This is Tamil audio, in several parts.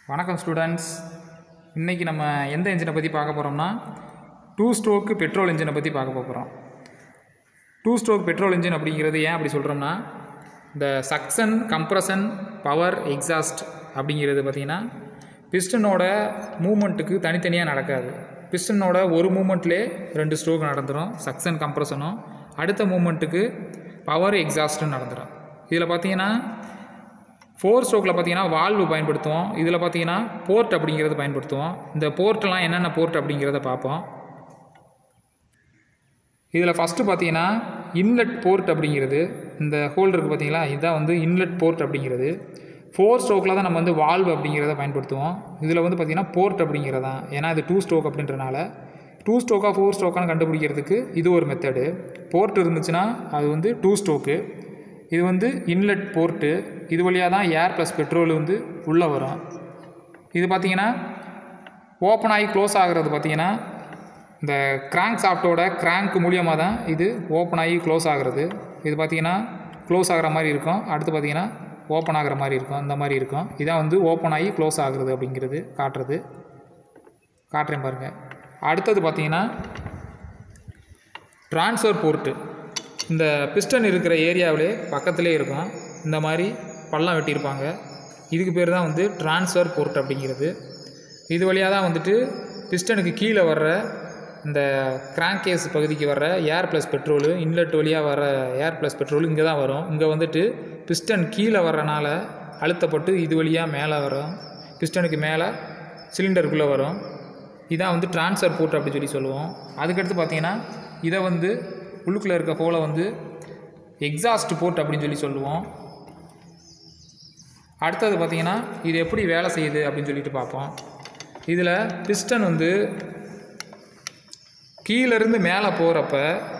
வணக்கம் ஸ்டூடெண்ட்ஸ் இன்றைக்கி நம்ம எந்த இன்ஜினை பற்றி பார்க்க போகிறோம்னா டூ ஸ்ட்ரோக்கு பெட்ரோல் இன்ஜினை பற்றி பார்க்க போகிறோம் டூ ஸ்ட்ரோக் பெட்ரோல் இன்ஜின் அப்படிங்கிறது ஏன் அப்படி சொல்கிறோம்னா இந்த சக்சன் கம்ப்ரஷன் பவர் எக்ஸாஸ்ட் அப்படிங்கிறது பார்த்திங்கன்னா பிஸ்டனோட மூமெண்ட்டுக்கு தனித்தனியாக நடக்காது பிஸ்டனோட ஒரு மூமெண்ட்லேயே ரெண்டு ஸ்ட்ரோக் நடந்துடும் சக்சன் கம்ப்ரஷனும் அடுத்த மூமெண்ட்டுக்கு பவர் எக்ஸாஸ்ட்டும் நடந்துடும் இதில் பார்த்தீங்கன்னா ஃபோர் ஸ்ட்ரோக்கில் பார்த்தீங்கன்னா வால்வு பயன்படுத்துவோம் இதில் பார்த்தீங்கன்னா போர்ட் அப்படிங்கிறது பயன்படுத்துவோம் இந்த போர்ட்டெலாம் என்னென்ன போர்ட் அப்படிங்கிறத பார்ப்போம் இதில் ஃபஸ்ட்டு பார்த்தீங்கன்னா இன்லெட் போர்ட் அப்படிங்கிறது இந்த ஹோல் இருக்குது பார்த்தீங்களா இதுதான் வந்து இன்லெட் போர்ட் அப்படிங்கிறது ஃபோர் ஸ்ட்ரோக்கில் தான் நம்ம வந்து வால்வு அப்படிங்கிறத பயன்படுத்துவோம் இதில் வந்து பார்த்திங்கன்னா போர்ட் அப்படிங்கிறது தான் ஏன்னா இது டூ ஸ்ட்ரோக் அப்படின்றனால டூ ஸ்ட்ரோக்காக ஃபோர் ஸ்ட்ரோக்கான்னு கண்டுபிடிக்கிறதுக்கு இது ஒரு மெத்தடு போர்ட் இருந்துச்சுன்னா அது வந்து டூ ஸ்ட்ரோக்கு இது வந்து இன்லெட் போர்ட்டு இது வழியாக தான் ஏர் ப்ளஸ் பெட்ரோல் வந்து உள்ளே வரும் இது பார்த்திங்கன்னா ஓப்பன் ஆகி க்ளோஸ் ஆகிறது பார்த்திங்கன்னா இந்த கிராங்க் சாஃப்ட்டோட கிராங்க் மூலியமாக தான் இது ஓப்பன் ஆகி க்ளோஸ் ஆகிறது இது பார்த்திங்கன்னா க்ளோஸ் ஆகிற மாதிரி இருக்கும் அடுத்து பார்த்திங்கன்னா ஓப்பன் ஆகிற மாதிரி இருக்கும் இந்த மாதிரி இருக்கும் இதான் வந்து ஓப்பன் ஆகி க்ளோஸ் ஆகுறது அப்படிங்கிறது காட்டுறது காட்டுறேன் பாருங்கள் அடுத்தது பார்த்திங்கன்னா ட்ரான்ஸ்ஃபர் போர்ட்டு இந்த பிஸ்டன் இருக்கிற ஏரியாவிலே பக்கத்திலே இருக்கும் இந்த மாதிரி பள்ளம் வெட்டியிருப்பாங்க இதுக்கு பேர் தான் வந்து ட்ரான்ஸ்ஃபர் போர்ட் அப்படிங்கிறது இது வழியாக தான் வந்துட்டு பிஸ்டனுக்கு கீழே வர்ற இந்த கிராங்கேஸ் பகுதிக்கு வர்ற ஏர் ப்ளஸ் பெட்ரோலு இன்லெட் வழியாக வர ஏர் ப்ளஸ் பெட்ரோல் இங்கே தான் வரும் இங்கே வந்துட்டு பிஸ்டன் கீழே வர்றனால அழுத்தப்பட்டு இது வழியாக மேலே வரும் பிஸ்டனுக்கு மேலே சிலிண்டருக்குள்ளே வரும் இதான் வந்து ட்ரான்ஸ்ஃபர் போர்ட் அப்படி சொல்லி சொல்லுவோம் அதுக்கடுத்து பார்த்தீங்கன்னா இதை வந்து உள்ளுக்குள்ளே இருக்க ஹோலை வந்து எக்ஸாஸ்ட் போர்ட் அப்படின்னு சொல்லி சொல்லுவோம் அடுத்தது பார்த்திங்கன்னா இது எப்படி வேலை செய்யுது அப்படின்னு சொல்லிட்டு பார்ப்போம் இதில் பிஸ்டன் வந்து கீழேருந்து மேலே போகிறப்ப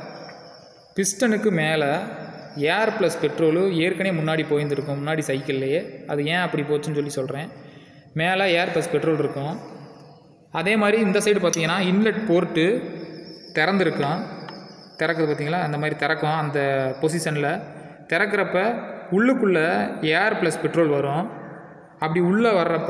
பிஸ்டனுக்கு மேலே ஏர் ப்ளஸ் பெட்ரோலு ஏற்கனவே முன்னாடி போயிருந்துருக்கும் முன்னாடி சைக்கிள்லேயே அது ஏன் அப்படி போச்சுன்னு சொல்லி சொல்கிறேன் மேலே ஏர் ப்ளஸ் பெட்ரோல் இருக்கும் அதே மாதிரி இந்த சைடு பார்த்தீங்கன்னா இன்லெட் போர்ட்டு திறந்துருக்கும் திறக்குது பார்த்தீங்களா அந்த மாதிரி திறக்கும் அந்த பொசிஷனில் திறக்கிறப்ப உள்ளுக்குள்ளே ஏர் ப்ளஸ் பெட்ரோல் வரும் அப்படி உள்ளே வர்றப்ப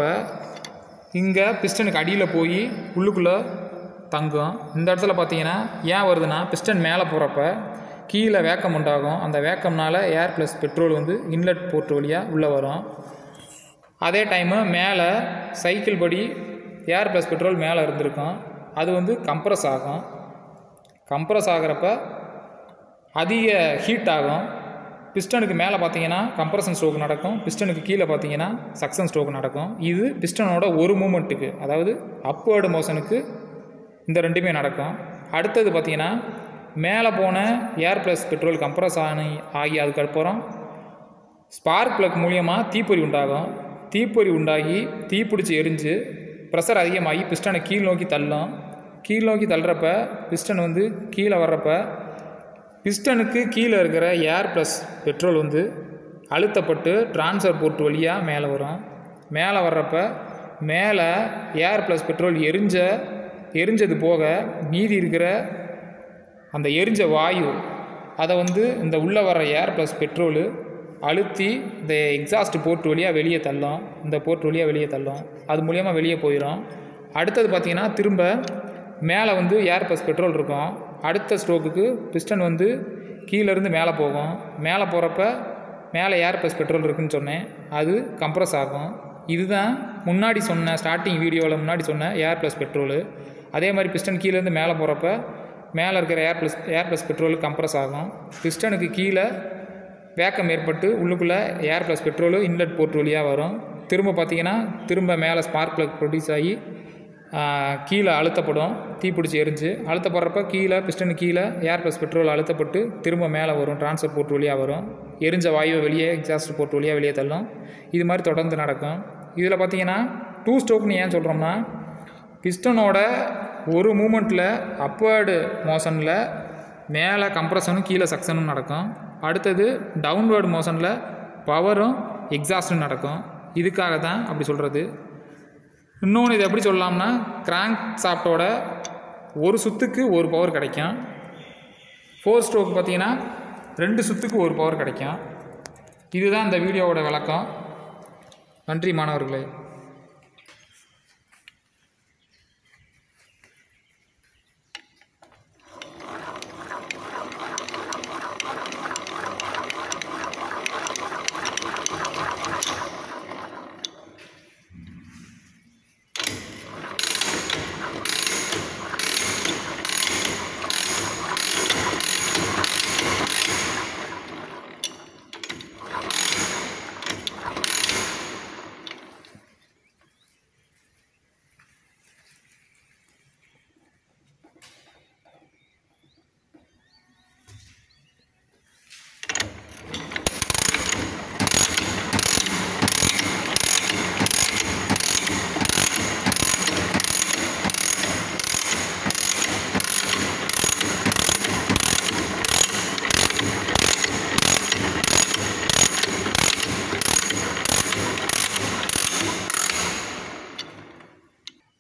இங்கே பிஸ்டனுக்கு அடியில் போய் உள்ளுக்குள்ளே தங்கும் இந்த இடத்துல பார்த்தீங்கன்னா ஏன் வருதுன்னா பிஸ்டன் மேலே போகிறப்ப கீழே வேக்கம் உண்டாகும் அந்த வேக்கம்னால ஏர் ப்ளஸ் பெட்ரோல் வந்து இன்லெட் போர்ட் வழியாக உள்ளே வரும் அதே டைமு மேலே சைக்கிள் படி ஏர் ப்ளஸ் பெட்ரோல் மேலே இருந்திருக்கும் அது வந்து கம்ப்ரஸ் ஆகும் கம்ப்ரஸ் ஆகிறப்ப அதிக ஹீட் ஆகும் பிஸ்டனுக்கு மேலே பார்த்தீங்கன்னா கம்ப்ரஷன் ஸ்ட்ரோக் நடக்கும் பிஸ்டனுக்கு கீழே பார்த்தீங்கன்னா சக்சன் ஸ்ட்ரோக் நடக்கும் இது பிஸ்டனோட ஒரு மூமெண்ட்டுக்கு அதாவது அப்வேர்டு மோஷனுக்கு இந்த ரெண்டுமே நடக்கும் அடுத்தது பார்த்தீங்கன்னா மேலே போன ஏர் ப்ளஸ் பெட்ரோல் கம்ப்ரஸ் ஆனி ஆகி அதுக்கப்புறம் ஸ்பார்க் ப்ளக் மூலியமாக தீப்பொறி உண்டாகும் தீப்பொறி உண்டாகி தீப்பிடிச்சி எரிஞ்சு ப்ரெஷர் அதிகமாகி பிஸ்டனை கீழ் நோக்கி தள்ளும் கீழ் நோக்கி தள்ளுறப்ப பிஸ்டன் வந்து கீழே வர்றப்ப பிஸ்டனுக்கு கீழே இருக்கிற ஏர் ப்ளஸ் பெட்ரோல் வந்து அழுத்தப்பட்டு ட்ரான்ஸ்ஃபர் போர்ட் வழியாக மேலே வரும் மேலே வர்றப்ப மேலே ஏர் ப்ளஸ் பெட்ரோல் எரிஞ்ச எரிஞ்சது போக மீதி இருக்கிற அந்த எரிஞ்ச வாயு அதை வந்து இந்த உள்ளே வர ஏர் ப்ளஸ் பெட்ரோலு அழுத்தி இந்த எக்ஸாஸ்ட் போர்ட் வழியாக வெளியே தள்ளும் இந்த போர்ட் வழியாக வெளியே தள்ளும் அது மூலியமாக வெளியே போயிடும் அடுத்தது பார்த்திங்கன்னா திரும்ப மேலே வந்து ஏர் ப்ளஸ் பெட்ரோல் இருக்கும் அடுத்த ஸ்ட்ரோக்குக்கு பிஸ்டன் வந்து கீழேருந்து மேலே போகும் மேலே போகிறப்ப மேலே ஏர் ப்ளஸ் பெட்ரோல் இருக்குதுன்னு சொன்னேன் அது கம்ப்ரஸ் ஆகும் இதுதான் முன்னாடி சொன்ன ஸ்டார்டிங் வீடியோவில் முன்னாடி சொன்ன ஏர் ப்ளஸ் பெட்ரோலு அதே மாதிரி பிஸ்டன் கீழேருந்து மேலே போகிறப்ப மேலே இருக்கிற air plus air plus petrol compress ஆகும் பிஸ்டனுக்கு கீழே வேக்கம் ஏற்பட்டு உள்ளுக்குள்ளே air plus petrol inlet port வழியாக வரும் திரும்ப பார்த்தீங்கன்னா திரும்ப மேலே ஸ்பார்க் ப்ளக் ப்ரொடியூஸ் ஆகி கீழே அழுத்தப்படும் தீப்பிடிச்சி எரிஞ்சு அழுத்தப்படுறப்ப கீழே பிஸ்டனு கீழே ஏர் ப்ளஸ் பெட்ரோல் அழுத்தப்பட்டு திரும்ப மேலே வரும் ட்ரான்ஸ்ஃபர் போர்ட் வழியாக வரும் எரிஞ்ச வாயுவை வெளியே எக்ஸாஸ்ட் போர்ட் வழியாக வெளியே தள்ளும் இது மாதிரி தொடர்ந்து நடக்கும் இதில் பார்த்தீங்கன்னா டூ ஸ்ட்ரோக்னு ஏன் சொல்கிறோம்னா பிஸ்டனோட ஒரு மூமெண்ட்டில் அப்வேர்டு மோஷனில் மேலே கம்ப்ரஷனும் கீழே சக்ஷனும் நடக்கும் அடுத்தது டவுன்வேர்டு மோஷனில் பவரும் எக்ஸாஸ்டும் நடக்கும் இதுக்காக தான் அப்படி சொல்கிறது இன்னொன்று இது எப்படி சொல்லலாம்னா கிராங்க் சாஃப்ட்டோட ஒரு சுத்துக்கு ஒரு பவர் கிடைக்கும் ஃபோர் ஸ்ட்ரோக் பார்த்தீங்கன்னா ரெண்டு சுத்துக்கு ஒரு பவர் கிடைக்கும் இதுதான் இந்த வீடியோவோட விளக்கம் நன்றி மாணவர்களே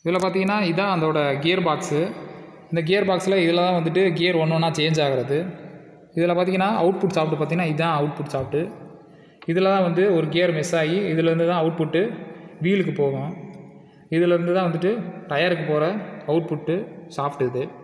இதில் பார்த்தீங்கன்னா இதான் அதோட கியர் பாக்ஸு இந்த கியர் பாக்ஸில் இதில் தான் வந்துட்டு கியர் ஒன்று ஒன்றா சேஞ்ச் ஆகிறது இதில் பார்த்தீங்கன்னா அவுட்புட் சாப்பிட்டு பார்த்தீங்கன்னா இதுதான் அவுட்புட் சாப்பிட்டு இதில் தான் வந்து ஒரு கியர் மிஸ் ஆகி இதுலேருந்து தான் அவுட்புட்டு வீலுக்கு போகும் இதிலேருந்து தான் வந்துட்டு டயருக்கு போகிற அவுட்புட்டு சாஃப்ட் இது